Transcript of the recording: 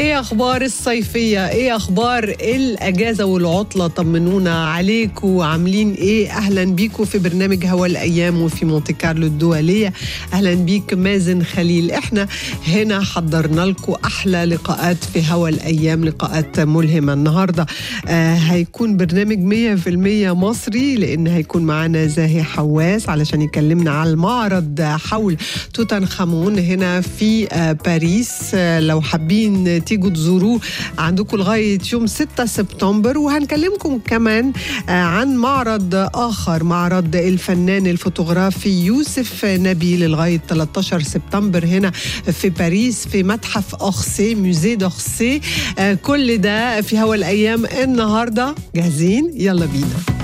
ايه اخبار الصيفيه ايه اخبار الاجازه والعطله طمنونا عليكم عاملين ايه اهلا بيكم في برنامج هوا الايام وفي مونتي كارلو الدوليه اهلا بيك مازن خليل احنا هنا حضرنا لكم احلى لقاءات في هوا الايام لقاءات ملهمه النهارده آه هيكون برنامج 100% مصري لان هيكون معانا زاهي حواس علشان يكلمنا على المعرض حول توت عنخ امون هنا في آه باريس آه لو حابين تيجوا تزوروه عندكم لغايه يوم 6 سبتمبر وهنكلمكم كمان آه عن معرض اخر معرض الفنان الفوتوغرافي يوسف نبيل لغايه 13 سبتمبر هنا في باريس في متحف اورسي موزي دورسي آه كل ده في هوا الايام النهارده جاهزين يلا بينا